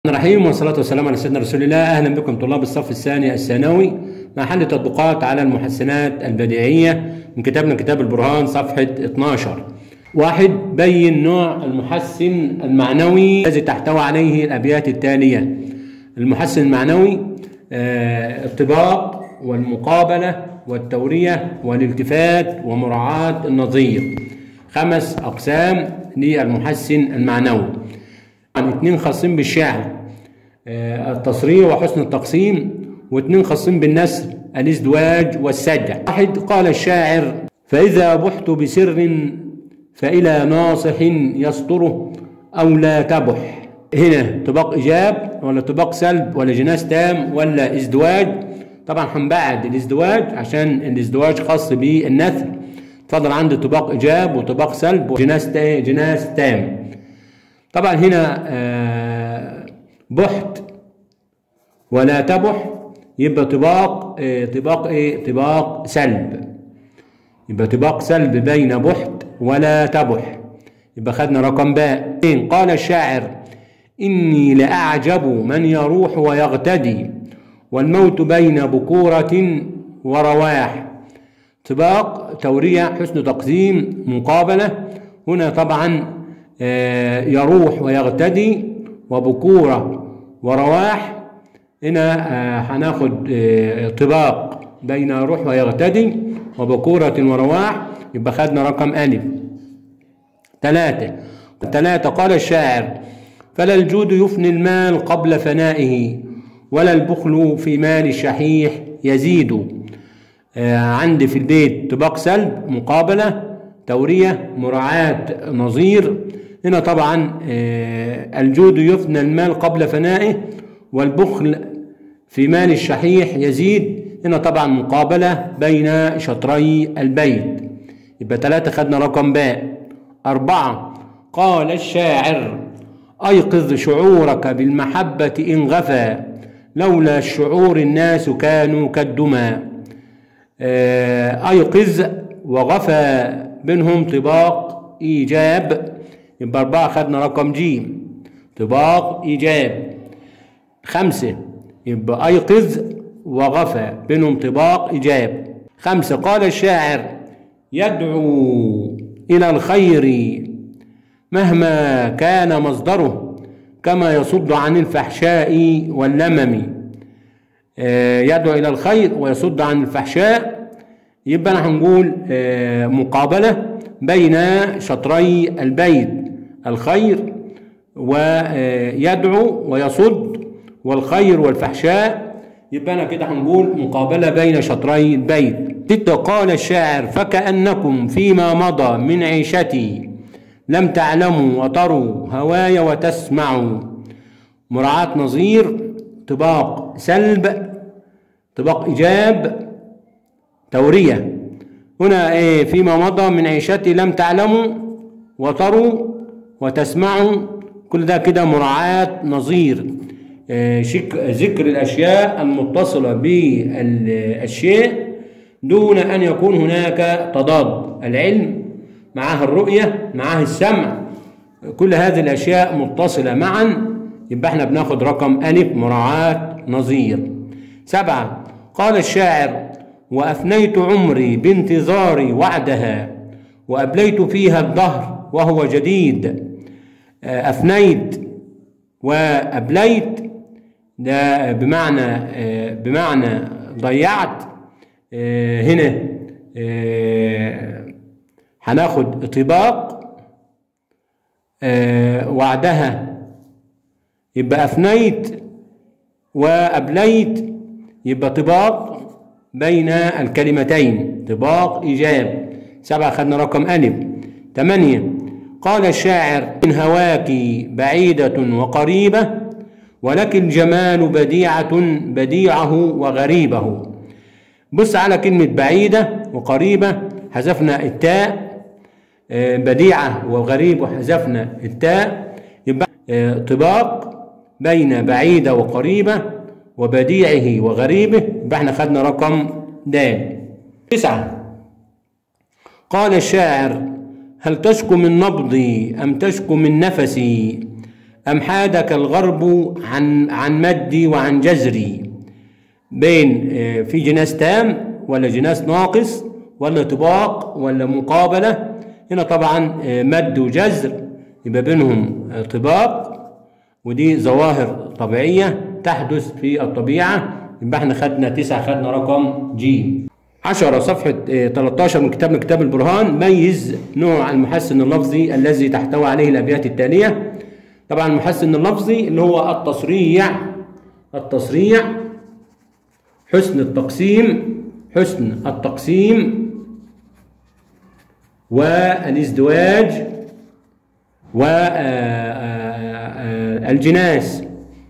الرحيم والصلاة والسلام على سيدنا رسول الله أهلا بكم طلاب الصف الثاني الثانوي مع حل تطبيقات على المحسنات البديعية من كتابنا كتاب البرهان صفحة 12 واحد بين نوع المحسن المعنوي الذي تحتوي عليه الأبيات التالية المحسن المعنوي آه، الطباق والمقابلة والتورية والالتفات ومراعاة النظير خمس أقسام للمحسن المعنوي عن اتنين خاصين بالشعر آه، التصريح وحسن التقسيم واتنين خاصين بالنسر الازدواج والسجع واحد قال الشاعر فإذا بحت بسر فإلى ناصح يستره أو لا تبح هنا طباق إيجاب ولا طباق سلب ولا جناس تام ولا ازدواج طبعا هنبعد الازدواج عشان الازدواج خاص بالنثر اتفضل عندي طباق إيجاب وطباق سلب وجناس تا- جناس تام طبعا هنا آه، بحت ولا تبح يبقى طباق آه، طباق ايه طباق سلب يبقى طباق سلب بين بحت ولا تبح يبقى خدنا رقم باء اثنين، قال الشاعر إني لأعجب من يروح ويغتدي والموت بين بكورة ورواح طباق تورية حسن تقسيم مقابلة هنا طبعا آه، يروح ويغتدي وبكورة ورواح هنا آه، هناخد آه، طباق بين يروح ويغتدي وبكورة ورواح يبقى خدنا رقم ألف ثلاثة ثلاثة قال الشاعر فلا الجود يفني المال قبل فنائه ولا البخل في مال الشحيح يزيد آه، عندي في البيت طباق سلب مقابلة تورية مراعاة نظير هنا طبعا آه، الجود يفنى المال قبل فنائه والبخل في مال الشحيح يزيد هنا طبعا مقابلة بين شطري البيت يبقى ثلاثة خدنا رقم باء أربعة قال الشاعر أيقظ شعورك بالمحبة إن غفى لولا الشعور الناس كانوا كالدمى آه، أيقظ وغفى بينهم طباق إيجاب يبقى أربعة خدنا رقم جيم طباق إيجاب خمسة يبقى أيقظ وغفى بينهم طباق إيجاب خمسة قال الشاعر يدعو إلى الخير مهما كان مصدره كما يصد عن الفحشاء واللمم آه، يدعو إلى الخير ويصد عن الفحشاء يبقى أنا هنقول آه، مقابلة بين شطري البيت الخير ويدعو ويصد والخير والفحشاء يبقى أنا كده هنقول مقابلة بين شطري البيت ستة قال الشاعر فكأنكم فيما مضى من عيشتي لم تعلموا وتروا هواي وتسمعوا مراعاة نظير طباق سلب طباق إيجاب تورية هنا إيه فيما مضى من عيشتي لم تعلموا وتروا وتسمعوا كل ده كده مراعاة نظير آه، شك ذكر الأشياء المتصلة بالشيء دون أن يكون هناك تضاد العلم معاه الرؤية معاه السمع كل هذه الأشياء متصلة معا يبقى احنا بناخد رقم ألف مراعاة نظير سبعة قال الشاعر وأفنيت عمري بانتظار وعدها وأبليت فيها الدهر وهو جديد آه، أفنيت وأبليت ده بمعنى آه، بمعنى ضيعت آه، هنا آه، هناخد طباق آه، وعدها يبقى أفنيت وأبليت يبقى طباق بين الكلمتين طباق إيجاب سبعة خدنا رقم ألف ثمانية قال الشاعر إن هواك بعيدة وقريبة ولك الجمال بديعة بديعه وغريبه بص على كلمة بعيدة وقريبة حذفنا التاء آه، بديعة وغريب وحذفنا التاء يبقى آه، طباق بين بعيدة وقريبة وبديعه وغريبه يبقى احنا خدنا رقم د تسعة قال الشاعر هل تشكو من نبضي أم تشكو من نفسي أم حادك الغرب عن عن مدي وعن جزري بين آه، في جناس تام ولا جناس ناقص ولا طباق ولا مقابلة هنا طبعا آه، مد وجزر يبقى بينهم آه، طباق ودي ظواهر طبيعية تحدث في الطبيعة يبقى احنا خدنا تسعة خدنا رقم جيم 10 صفحة آه، 13 من كتابنا كتاب البرهان ميز نوع المحسن اللفظي الذي تحتوي عليه الأبيات التالية طبعا المحسن اللفظي اللي هو التصريع التصريع حسن التقسيم حسن التقسيم والازدواج والجناس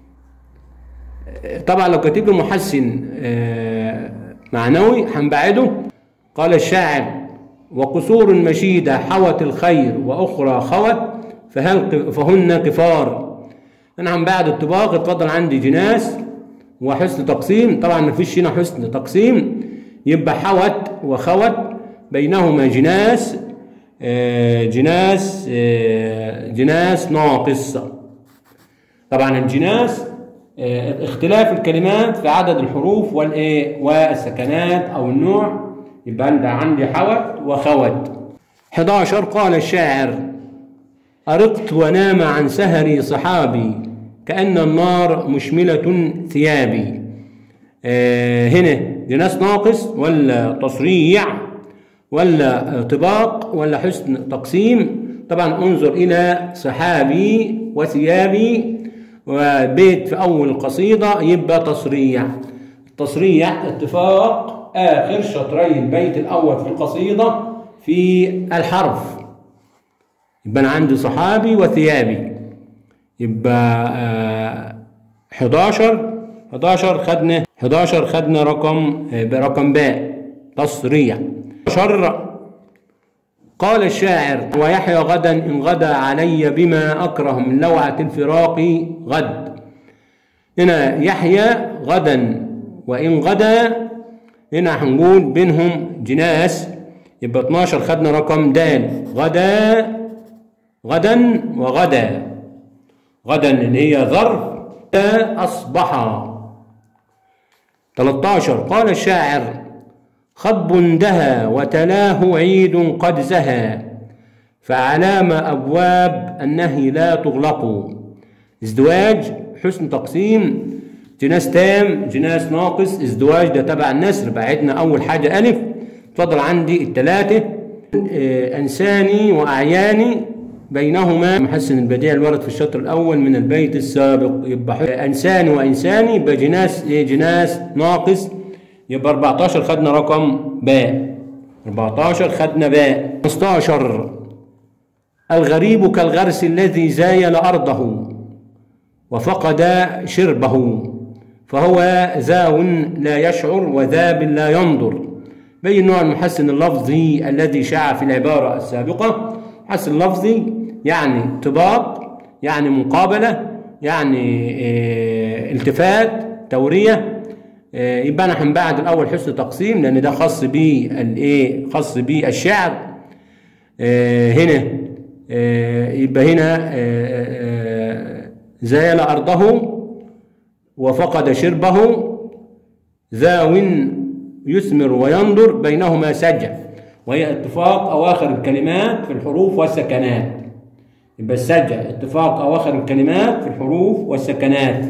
طبعا لو كاتب له محسن آه، معنوي هنبعده قال الشاعر وقصور مشيدة حوت الخير وأخرى خوت فهل فهن قفار أنا هنبعد الطباق اتفضل عندي جناس وحسن تقسيم طبعا مفيش هنا حسن تقسيم يبقى حوت وخوت بينهما جناس آه، جناس آه، جناس ناقص طبعا الجناس آه، اختلاف الكلمات في عدد الحروف والايه والسكنات او النوع يبقى عندي عندي حوت وخوت 11 قال الشاعر أرقت ونام عن سهري صحابي كأن النار مشملة ثيابي آه هنا جناس ناقص ولا تصريع ولا آه، طباق ولا حسن تقسيم طبعا انظر إلى صحابي وثيابي وبيت في أول القصيدة يبقى تصريع التصريع اتفاق آخر شطري البيت الأول في القصيدة في الحرف يبقى أنا عندي صحابي وثيابي يبقى آه 11 11 خدنا 11 خدنا رقم آه برقم باء تصريع شر قال الشاعر ويحيى غدا إن غدا علي بما أكره من لوعة الفراق غد هنا يحيى غدا وإن غدا هنا هنقول بينهم جناس يبقى 12 خدنا رقم دال غدا غدا وغدا غدا اللي هي ظرف أصبح 13 قال الشاعر خب دها وتلاه عيد قد زهى فعلام أبواب النهي لا تغلق ازدواج حسن تقسيم جناس تام جناس ناقص ازدواج ده تبع النسر بعدنا أول حاجة ألف اتفضل عندي التلاتة آه، أنساني وأعياني بينهما محسن البديع الورد في الشطر الأول من البيت السابق يبقى ح- أنساني وإنساني يبقى جناس إيه جناس ناقص يبقى 14 خدنا رقم باء 14 خدنا باء 15 الغريب كالغرس الذي زايل أرضه وفقد شربه فهو زاو لا يشعر وذاب لا ينظر بين نوع المحسن اللفظي الذي شاع في العبارة السابقة محسن لفظي يعني طباق يعني مقابلة يعني آه، التفات تورية آه، يبقى انا هنبعد الاول حسن تقسيم لان ده خاص بالايه خاص بالشعر آه، هنا آه، يبقى هنا آه، آه، زال ارضه وفقد شربه ذاو يثمر وينظر بينهما سجع وهي اتفاق اواخر الكلمات في الحروف والسكنات يبقى السجع اتفاق اواخر الكلمات في الحروف والسكنات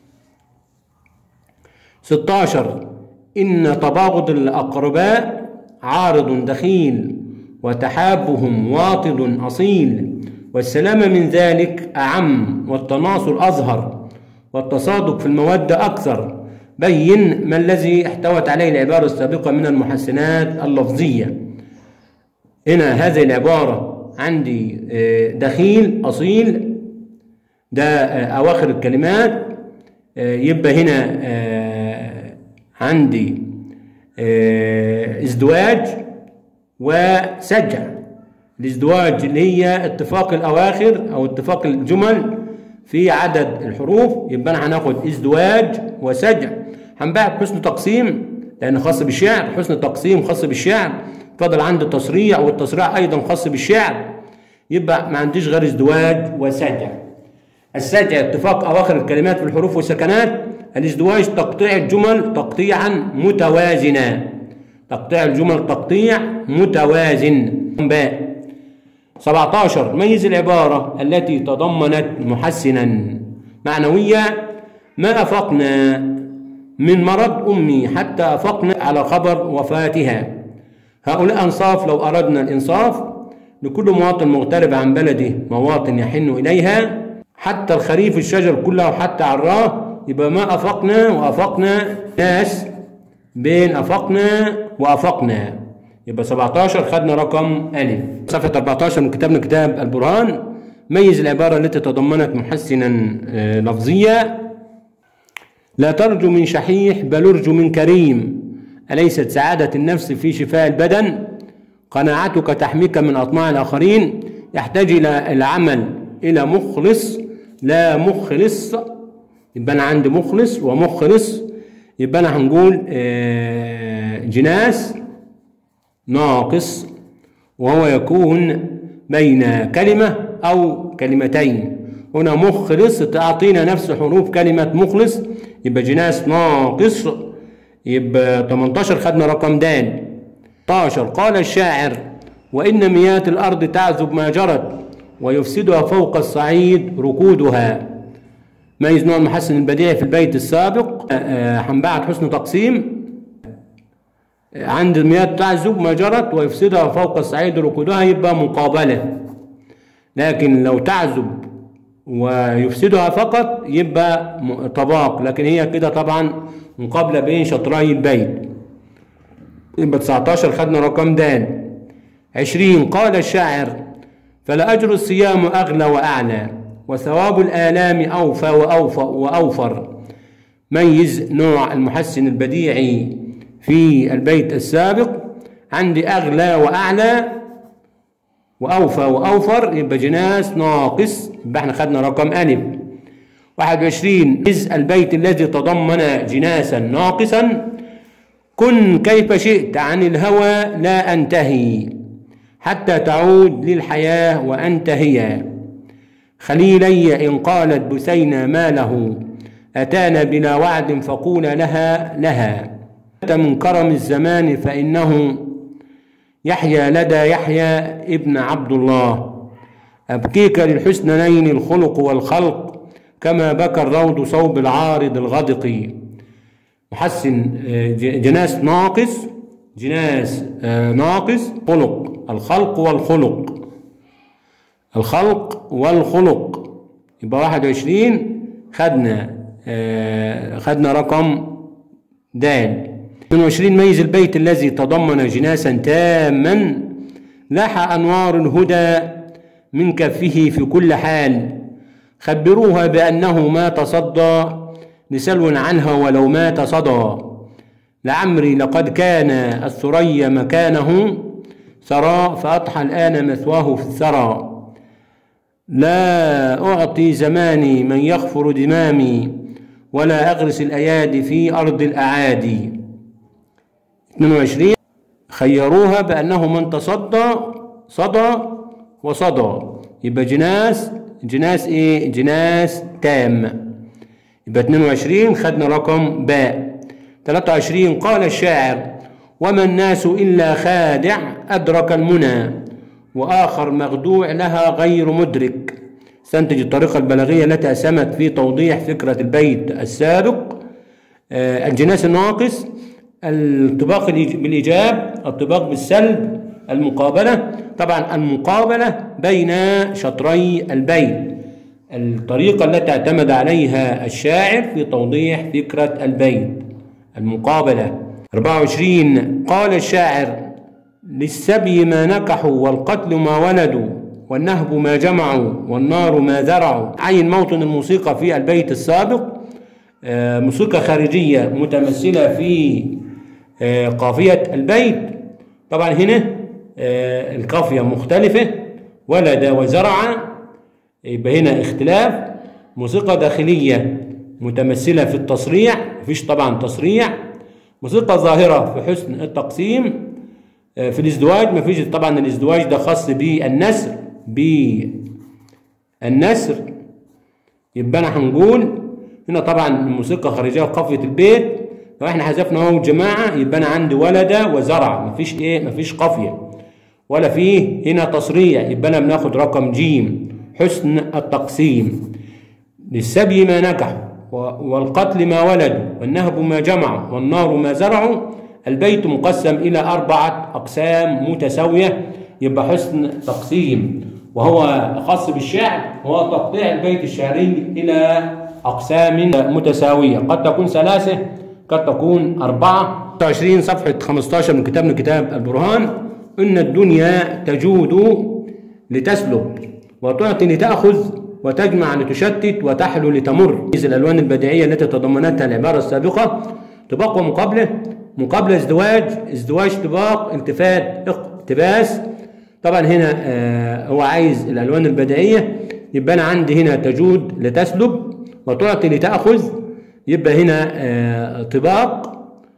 16 إن تباغض الأقرباء عارض دخيل وتحابهم واطد أصيل والسلام من ذلك أعم والتناصر أظهر والتصادق في المودة أكثر بين ما الذي احتوت عليه العبارة السابقة من المحسنات اللفظية هنا هذه العبارة عندي آه، دخيل أصيل ده آه، أواخر الكلمات آه، يبقى هنا آه، عندي آه، ازدواج وسجع الازدواج اللي هي اتفاق الأواخر أو اتفاق الجمل في عدد الحروف يبقى أنا هناخد ازدواج وسجع هنبعد حسن تقسيم لأن خاص بالشعر حسن تقسيم خاص بالشعر فضل عندي التصريع والتصريع أيضا خاص بالشعر يبقى ما عنديش غير ازدواج وسجع السجع اتفاق أواخر الكلمات في الحروف والسكنات الازدواج تقطيع الجمل تقطيعا متوازنا تقطيع الجمل تقطيع متوازن باء 17 ميز العبارة التي تضمنت محسنا معنوية ما أفقنا من مرض أمي حتى أفقنا على خبر وفاتها هؤلاء أنصاف لو أردنا الإنصاف لكل مواطن مغترب عن بلده مواطن يحن إليها حتى الخريف الشجر كله حتى عراه يبقى ما أفقنا وأفقنا ناس بين أفقنا وأفقنا يبقى 17 خدنا رقم ألف صفحة 14 من كتابنا كتاب البرهان ميز العبارة التي تضمنت محسنا آه، لفظية لا ترجو من شحيح بل ارجو من كريم أليست سعادة النفس في شفاء البدن قناعتك تحميك من أطماع الآخرين يحتاج إلى العمل إلى مخلص لا مخلص يبقى أنا عندي مخلص ومخلص يبقى أنا هنقول آه، جناس ناقص وهو يكون بين كلمة أو كلمتين هنا مخلص تعطينا نفس حروف كلمة مخلص يبقى جناس ناقص يبقى 18 خدنا رقم دال 18 قال الشاعر وإن مياه الأرض تعذب ما جرت ويفسدها فوق الصعيد ركودها ميز نوع المحسن البديع في البيت السابق هنبعت حسن تقسيم عند المياه تعذب ما جرت ويفسدها فوق الصعيد ركودها يبقى مقابلة لكن لو تعذب ويفسدها فقط يبقى م- طباق لكن هي كده طبعا مقابلة بين شطري البيت يبقى 19 خدنا رقم د 20 قال الشاعر فلأجر الصيام أغلى وأعلى وثواب الآلام أوفى وأوفى وأوفر ميز نوع المحسن البديعي في البيت السابق عندي أغلى وأعلى وأوفى وأوفر يبقى جناس ناقص يبقى احنا خدنا رقم ألف 21 إذ البيت الذي تضمن جناسا ناقصا كن كيف شئت عن الهوى لا أنتهي حتى تعود للحياة وأنت هي خليلي إن قالت بثينا ما له أتانا بلا وعد فقول لها لها من كرم الزمان فإنه يحيى لدى يحيى ابن عبد الله أبكيك للحسنين الخلق والخلق كما بكى الروض صوب العارض الغدق محسن آه، ج- جناس ناقص جناس آه، ناقص خلق الخلق والخلق الخلق والخلق يبقى 21 خدنا آه، خدنا رقم د 22 ميز البيت الذي تضمن جناسا تاما لاح أنوار الهدى من كفه في كل حال خبروها بأنه ما تصدى لسلو عنها ولو مات صدى لعمري لقد كان الثريا مكانه ثرى فأضحى الآن مثواه في الثرى لا أعطي زماني من يغفر دمامي ولا أغرس الأيادي في أرض الأعادي 22 خيروها بأنه من تصدى صدى وصدى يبقى جناس جناس ايه جناس تام يبقى 22 خدنا رقم باء 23 قال الشاعر وما الناس إلا خادع أدرك المنى وآخر مخدوع لها غير مدرك استنتج الطريقة البلاغية التي أسهمت في توضيح فكرة البيت السابق آه، الجناس الناقص الطباق الإيج- بالإيجاب الطباق بالسلب المقابلة طبعا المقابلة بين شطري البيت الطريقة التي اعتمد عليها الشاعر في توضيح فكرة البيت المقابلة 24 قال الشاعر للسبي ما نكحوا والقتل ما ولدوا والنهب ما جمعوا والنار ما زرعوا عين موطن الموسيقى في البيت السابق آه، موسيقى خارجية متمثلة في آه، قافية البيت طبعا هنا آه، القافية مختلفة ولد وزرع يبقى هنا اختلاف موسيقى داخلية متمثلة في التصريع مفيش طبعا تصريع موسيقى ظاهرة في حسن التقسيم آه، في الازدواج مفيش طبعا الازدواج ده خاص بالنسر بالنسر يبقى انا هنقول هنا طبعا الموسيقى خارجيه قافيه البيت لو احنا حذفنا اهو جماعه يبقى انا عندي ولد وزرع مفيش ايه مفيش قافيه ولا فيه هنا تصريع يبقى انا بناخد رقم جيم حسن التقسيم للسبي ما نجحوا والقتل ما ولدوا والنهب ما جمعوا والنار ما زرعوا البيت مقسم إلى أربعة أقسام متساوية يبقى حسن تقسيم وهو خاص بالشعر هو تقطيع البيت الشعري إلى أقسام متساوية قد تكون ثلاثة قد تكون أربعة 20 صفحة 15 من كتاب من كتاب البرهان إن الدنيا تجود لتسلب وتعطي لتأخذ وتجمع لتشتت وتحلو لتمر الألوان البديعية التي تضمنتها العبارة السابقة طباق ومقابلة مقابلة ازدواج ازدواج طباق التفات اقتباس طبعا هنا آه هو عايز الألوان البديعية يبقى أنا عندي هنا تجود لتسلب وتعطي لتأخذ يبقى هنا آه طباق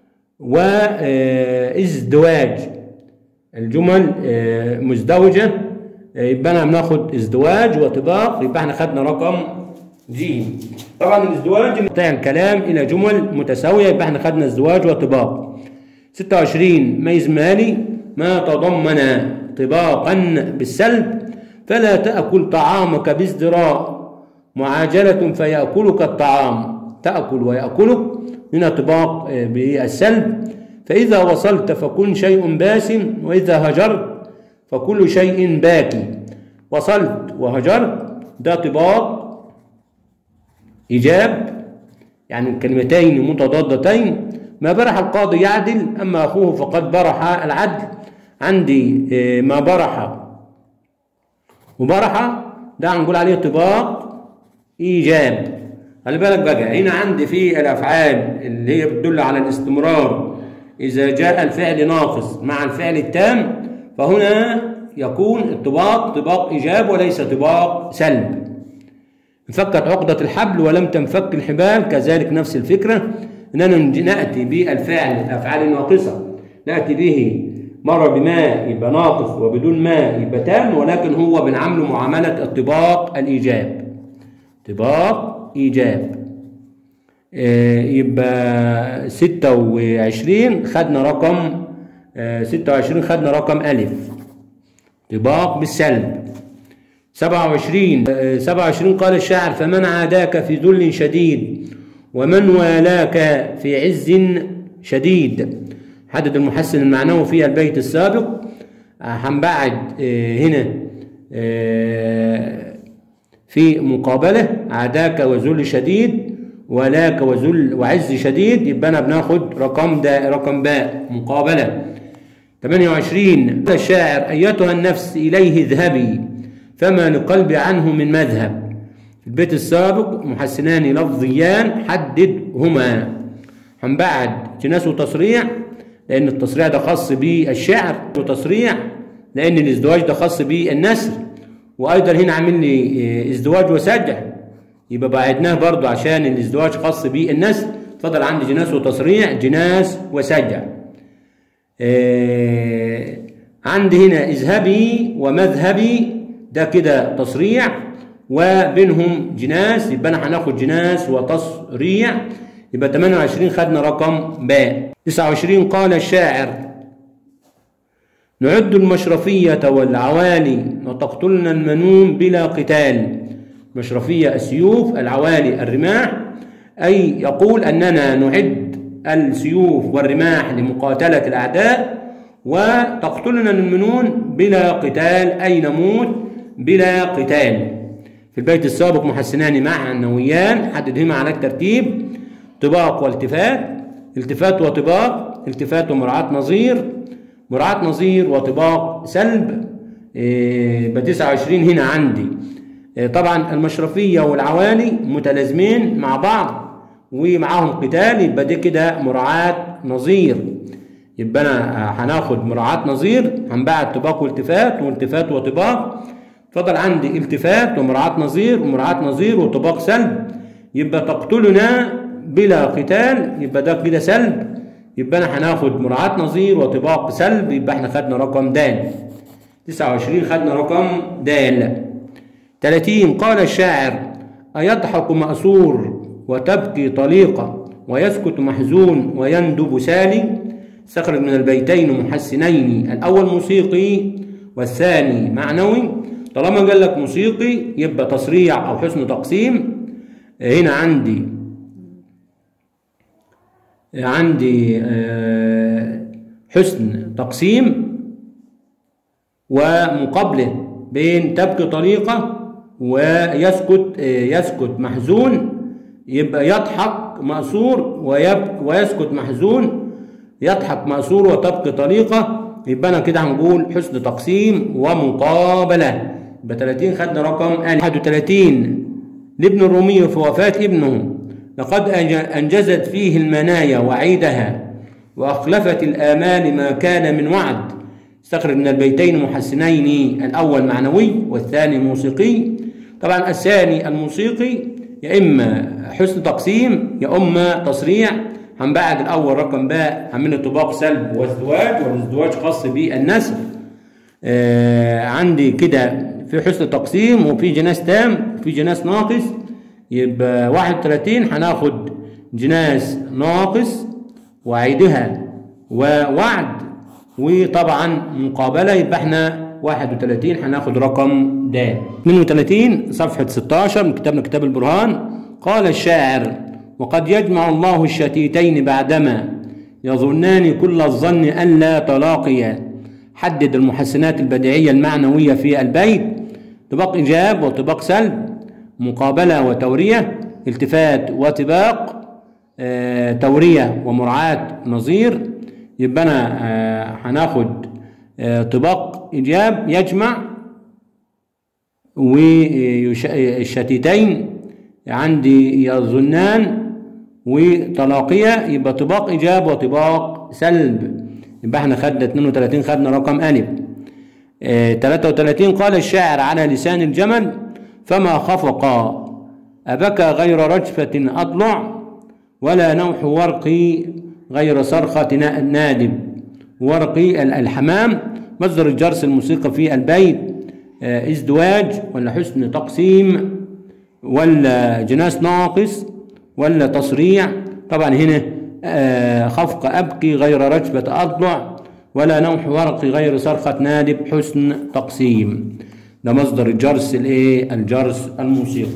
وازدواج الجمل آه مزدوجة يبقى انا بناخد ازدواج وطباق يبقى احنا خدنا رقم ج طبعا الازدواج بتاع الكلام الى جمل متساويه يبقى احنا خدنا ازدواج وطباق 26 ميز مالي ما تضمن طباقا بالسلب فلا تأكل طعامك بازدراء معاجلة فيأكلك الطعام تأكل ويأكلك هنا طباق بالسلب فإذا وصلت فكن شيء باسم وإذا هجرت فكل شيء باكي وصلت وهجرت ده طباق إيجاب يعني كلمتين متضادتين ما برح القاضي يعدل أما أخوه فقد برح العدل عندي ما برح وبرح ده هنقول عليه طباق إيجاب خلي بالك بقى هنا عندي في الأفعال اللي هي بتدل على الاستمرار إذا جاء الفعل ناقص مع الفعل التام فهنا يكون الطباق طباق إيجاب وليس طباق سلب انفكت عقدة الحبل ولم تنفك الحبال كذلك نفس الفكرة أننا نأتي بالفعل الأفعال الناقصة نأتي به مرة بماء يبقى ناقص وبدون ماء يبقى تام ولكن هو بنعامله معاملة الطباق الإيجاب طباق إيجاب يبقى ستة وعشرين خدنا رقم ستة وعشرين خدنا رقم ألف طباق بالسلب سبعة وعشرين سبعة وعشرين قال الشاعر فمن عاداك في ذل شديد ومن والاك في عز شديد حدد المحسن المعنوي في البيت السابق هنبعد هنا في مقابلة عاداك وذل شديد ولاك وذل وعز شديد يبقى انا بناخد رقم ده رقم باء مقابلة 28 الشاعر أيتها النفس إليه اذهبي فما لقلبي عنه من مذهب في البيت السابق محسنان لفظيان حددهما هنبعد جناس وتصريع لأن التصريع ده خاص بالشعر وتصريع لأن الازدواج ده خاص بالنسر وأيضا هنا عامل لي ازدواج وسجع يبقى بعدناه برضو عشان الازدواج خاص بالنسر اتفضل عندي جناس وتصريع جناس وسجع آه عندي هنا اذهبي ومذهبي ده كده تصريع وبينهم جناس يبقى انا هناخد جناس وتصريع يبقى 28 خدنا رقم باء 29 قال الشاعر نعد المشرفية والعوالي وتقتلنا المنون بلا قتال مشرفية السيوف العوالي الرماح أي يقول أننا نعد السيوف والرماح لمقاتلة الأعداء وتقتلنا المنون بلا قتال أي نموت بلا قتال في البيت السابق محسنان معنويان حددهما على الترتيب طباق والتفات التفات وطباق التفات ومراعاة نظير مراعاة نظير وطباق سلب يبقى 29 هنا عندي طبعا المشرفية والعوالي متلازمين مع بعض ومعاهم قتال يبقى دي كده مراعاة نظير يبقى انا هناخد مراعاة نظير هنبعد طباق والتفات والتفات وطباق فضل عندي التفات ومراعاة نظير ومراعاة نظير وطباق سلب يبقى تقتلنا بلا قتال يبقى ده كده سلب يبقى انا هناخد مراعاة نظير وطباق سلب يبقى احنا خدنا رقم د 29 خدنا رقم د 30 قال الشاعر أيضحك مأسور وتبكي طليقة ويسكت محزون ويندب سالي استخرج من البيتين محسنين الأول موسيقي والثاني معنوي طالما قال لك موسيقي يبقى تصريع أو حسن تقسيم هنا عندي عندي آه، حسن تقسيم ومقابله بين تبكي طريقة ويسكت آه، يسكت محزون يبقى يضحك مأسور ويب ويسكت محزون يضحك مأسور وتبكي طريقة يبقى أنا كده هنقول حسن تقسيم ومقابلة يبقى 30 خدنا رقم 31 لابن الرومي في وفاة ابنه لقد أنج- أنجزت فيه المنايا وعيدها وأخلفت الآمال ما كان من وعد استخرج من البيتين محسنين الأول معنوي والثاني موسيقي طبعا الثاني الموسيقي يا إما حسن تقسيم يا إما تصريع هنبعد الأول رقم باء هعمل طباق سلب وازدواج والازدواج خاص بالنسل آه عندي كده في حسن تقسيم وفي جناس تام وفي جناس ناقص يبقى 31 هناخد جناس ناقص وعيدها ووعد وطبعا مقابله يبقى احنا 31 هناخد رقم د 32 صفحه 16 من كتابنا كتاب البرهان قال الشاعر وقد يجمع الله الشتيتين بعدما يظنان كل الظن ان لا تلاقيا حدد المحسنات البديعيه المعنويه في البيت طباق ايجاب وطباق سلب مقابله وتوريه التفات وطباق آه، توريه ومراعاه نظير يبقى انا آه، هناخد آه، طباق ايجاب يجمع والشتيتين عندي يظنان وطلاقية يبقى طباق إيجاب وطباق سلب يبقى احنا خدنا 32 خدنا رقم ألف آه 33 قال الشاعر على لسان الجمل فما خفق أبكى غير رجفة أضلع ولا نوح ورقي غير صرخة نا- نادب ورقي ال- الحمام مصدر الجرس الموسيقى في البيت آه، ازدواج ولا حسن تقسيم ولا جناس ناقص ولا تصريع طبعا هنا آه، خفق أبكي غير رجفة أضلع ولا نوح ورقي غير صرخة نادب حسن تقسيم ده مصدر الجرس الايه الجرس الموسيقي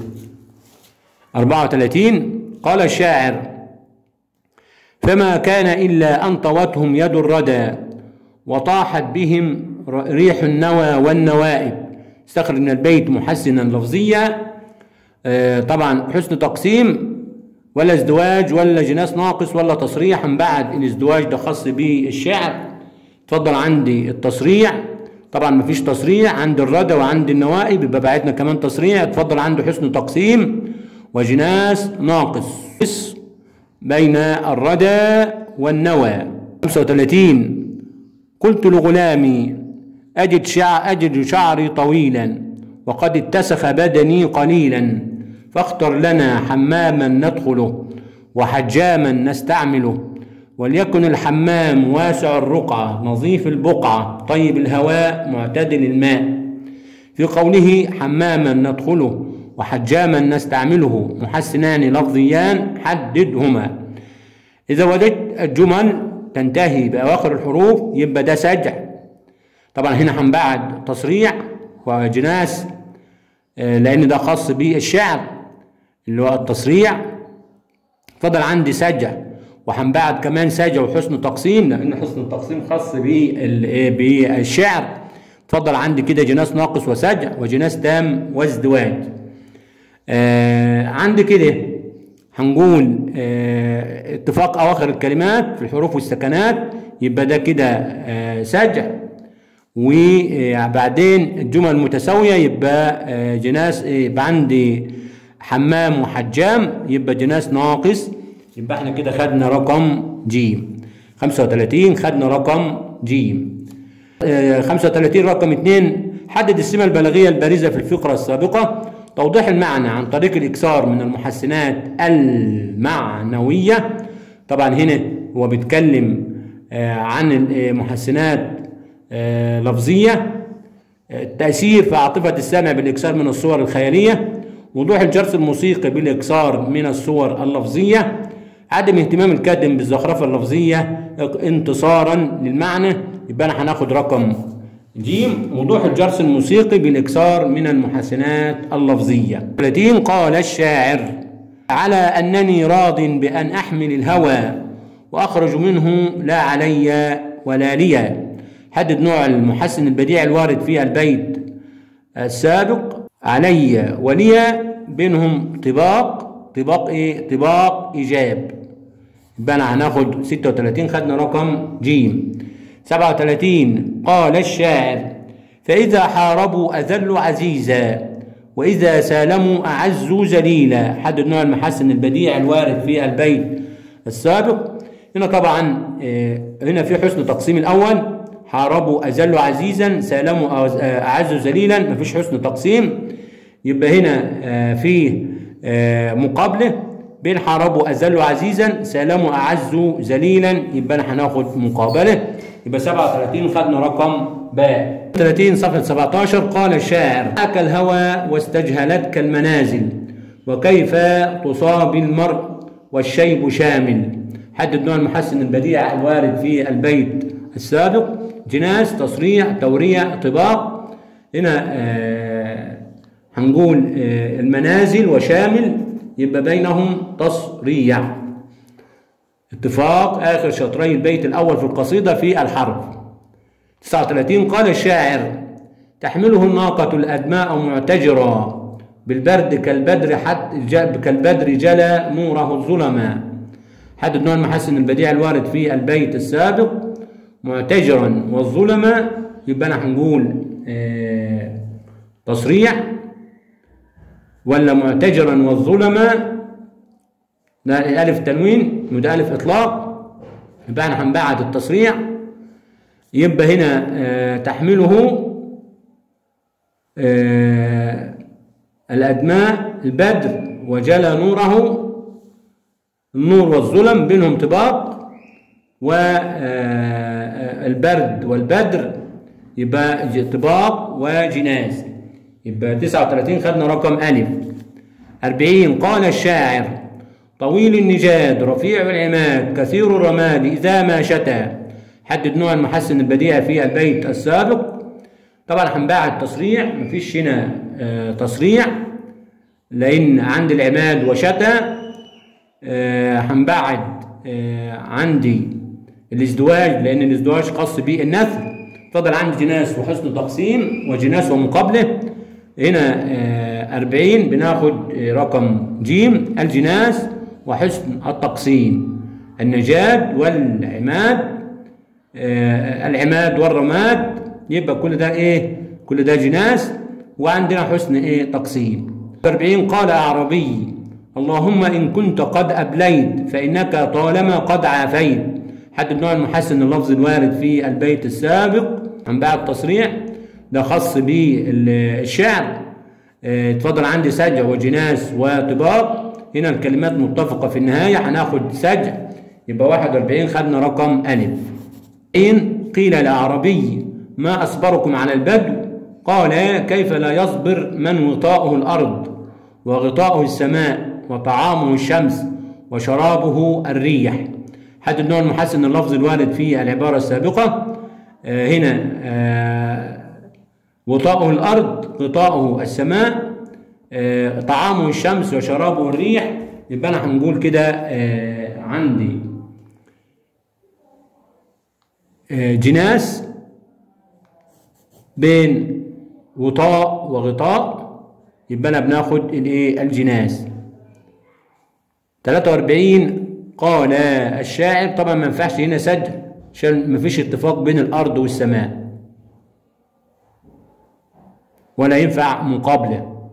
34 قال الشاعر فما كان إلا أن طوتهم يد الردى وطاحت بهم ر- ريح النوى والنوائب استخرج من البيت محسنا لفظيا آه، طبعا حسن تقسيم ولا ازدواج ولا جناس ناقص ولا تصريح من بعد الازدواج ده خاص بالشعر اتفضل عندي التصريع طبعا مفيش تصريع عند الردى وعند النوائب يبقى بعدنا كمان تصريع اتفضل عنده حسن تقسيم وجناس ناقص بين الردى والنوى 35 قلت لغلامي أجد, شع أجد شعري طويلا وقد اتسخ بدني قليلا فاختر لنا حماما ندخله وحجاما نستعمله وليكن الحمام واسع الرقعة نظيف البقعة طيب الهواء معتدل الماء في قوله حماما ندخله وحجاما نستعمله محسنان لفظيان حددهما إذا وجدت الجمل تنتهي بأواخر الحروف يبقى ده سجع طبعا هنا هنبعد تصريع وجناس آه، لأن ده خاص بالشعر اللي هو التصريع فضل عندي سجع وهنبعد كمان سجع وحسن تقسيم لأن حسن التقسيم خاص بال- آه، بالشعر اتفضل عندي كده جناس ناقص وسجع وجناس تام وازدواج آه عندي كده هنقول آه اتفاق اواخر الكلمات في الحروف والسكنات يبقى ده كده آه سجع وبعدين الجمل المتساوية يبقى آه جناس يبقى عندي حمام وحجام يبقى جناس ناقص يبقى احنا كده خدنا رقم جيم 35 خدنا رقم جيم آه، 35 رقم 2 حدد السمة البلاغية البارزة في الفقرة السابقة توضيح المعنى عن طريق الإكثار من المحسنات المعنوية طبعا هنا هو بيتكلم آه، عن المحسنات آه، لفظية التأثير في عاطفة السامع بالإكثار من الصور الخيالية وضوح الجرس الموسيقي بالإكثار من الصور اللفظية عدم اهتمام الكاتب بالزخرفة اللفظية انتصارا للمعنى يبقى أنا هناخد رقم جيم وضوح الجرس الموسيقي بالإكثار من المحسنات اللفظية 30 قال الشاعر على أنني راض بأن أحمل الهوى وأخرج منه لا علي ولا لي حدد نوع المحسن البديع الوارد في البيت السابق علي ولي بينهم طباق طباق ايه طباق ايجاب يبقى انا هناخد 36 خدنا رقم جيم 37 قال الشاعر فإذا حاربوا أذلوا عزيزا وإذا سالموا أعزوا ذليلا حدد نوع المحسن البديع الوارد في البيت السابق هنا طبعا هنا في حسن تقسيم الأول حاربوا أذلوا عزيزا سالموا أعزوا ذليلا مفيش حسن تقسيم يبقى هنا في مقابله بين حاربوا أذلوا عزيزا سالموا أعزوا ذليلا يبقى أنا هناخد مقابله يبقى 37 خدنا رقم باء 30 صفحة 17 قال الشاعر أكل الهوى واستجهلتك المنازل وكيف تصاب المرء والشيب شامل حدد نوع المحسن البديع الوارد في البيت السابق جناس تصريع توريع طباق هنا آه هنقول آه المنازل وشامل يبقى بينهم تصريع اتفاق آخر شطري البيت الأول في القصيدة في الحرب 39 قال الشاعر تحمله الناقة الأدماء معتجرا بالبرد كالبدر حتى كالبدر جلى نوره الظلما حدد نوع المحسن البديع الوارد في البيت السابق معتجرا والظلم يبقى انا هنقول اه تصريع ولا معتجرا والظلم ده ألف تنوين وده ألف إطلاق يبقى احنا هنبعد التصريع يبقى هنا اه تحمله اه الأدماء البدر وجلى نوره النور والظلم بينهم طباق والبرد والبدر يبقى طباق وجناز يبقى 39 خدنا رقم ألف 40 قال الشاعر طويل النجاد رفيع العماد كثير الرماد إذا ما شتى حدد نوع المحسن البديع في البيت السابق طبعا هنباع التصريع مفيش هنا آه تصريع لأن عند العماد وشتى آه هنبعد آه عندي الازدواج لأن الازدواج خاص بالنثر فضل عندي جناس وحسن تقسيم وجناس ومقابله هنا آه أربعين بناخد رقم جيم الجناس وحسن التقسيم النجاد والعماد العماد والرماد يبقى كل ده ايه كل ده جناس وعندنا حسن ايه تقسيم 40 قال أعربي اللهم إن كنت قد أبليت فإنك طالما قد عافيت حدد نوع المحسن اللفظ الوارد في البيت السابق عن بعد التصريح ده خاص بالشعر اتفضل عندي سجع وجناس وطباق هنا الكلمات متفقة في النهاية هناخد سجع يبقى 41 خدنا رقم ألف إن قيل لأعربي ما أصبركم على البدو قال كيف لا يصبر من وطاؤه الأرض وغطاؤه السماء وطعامه الشمس وشرابه الريح حد النوع المحسن اللفظ الوارد في العبارة السابقة آه هنا آه وطاؤه الأرض غطاؤه السماء آه طعامه الشمس وشرابه الريح يبقى أنا هنقول كده عندي جناس بين وطاء وغطاء يبقى انا بناخد الايه الجناس 43 قال الشاعر طبعا ما ينفعش هنا سجل عشان ما فيش اتفاق بين الارض والسماء ولا ينفع مقابله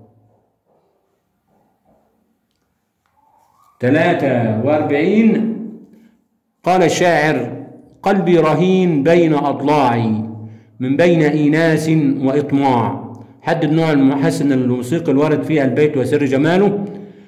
43 قال الشاعر قلبي رهين بين أضلاعي من بين إيناس وإطماع حدد نوع المحسن الموسيقى الوارد فيها البيت وسر جماله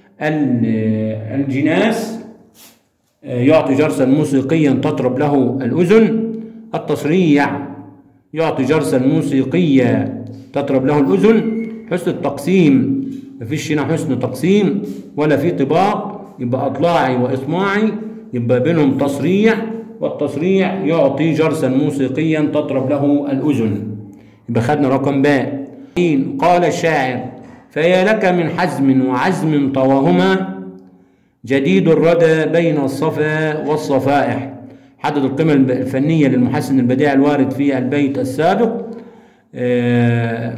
الجناس يعطي جرسا موسيقيا تطرب له الأذن التصريع يعطي جرسا موسيقيا تطرب له الأذن حسن التقسيم مفيش هنا حسن تقسيم ولا في طباق يبقى اطلاعي واصماعي يبقى بينهم تصريع والتصريع يعطي جرسا موسيقيا تطرب له الاذن يبقى خدنا رقم باء قال الشاعر فيا لك من حزم وعزم طواهما جديد الردى بين الصفا والصفائح حدد القيمة الفنية للمحسن البديع الوارد في البيت السابق آه،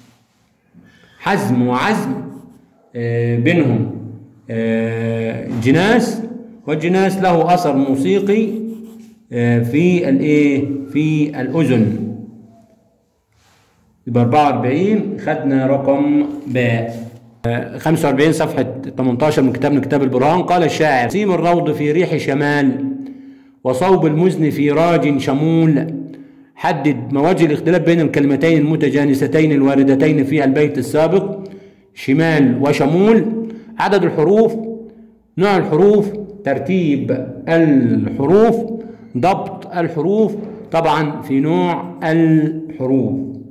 حزم وعزم آه، بينهم آه، جناس والجناس له أثر موسيقي في الايه في الأذن يبقى 44 خدنا رقم باء 45 صفحة 18 من كتابنا كتاب البرهان قال الشاعر سيم الروض في ريح شمال وصوب المزن في راج شمول حدد مواجه الاختلاف بين الكلمتين المتجانستين الواردتين في البيت السابق شمال وشمول عدد الحروف نوع الحروف ترتيب الحروف ضبط الحروف طبعا في نوع الحروف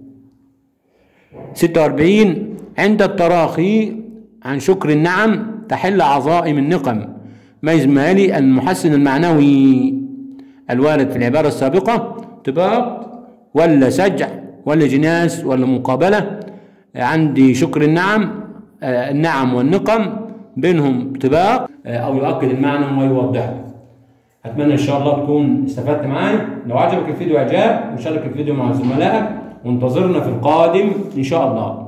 46 عند التراخي عن شكر النعم تحل عظائم النقم ميز مالي المحسن المعنوي الوارد في العبارة السابقة طباق ولا سجع ولا جناس ولا مقابلة عندي شكر النعم آه، النعم والنقم بينهم طباق آه، أو يؤكد المعنى ويوضحه أتمنى إن شاء الله تكون استفدت معايا لو عجبك الفيديو إعجاب وشارك الفيديو مع زملائك وانتظرنا في القادم إن شاء الله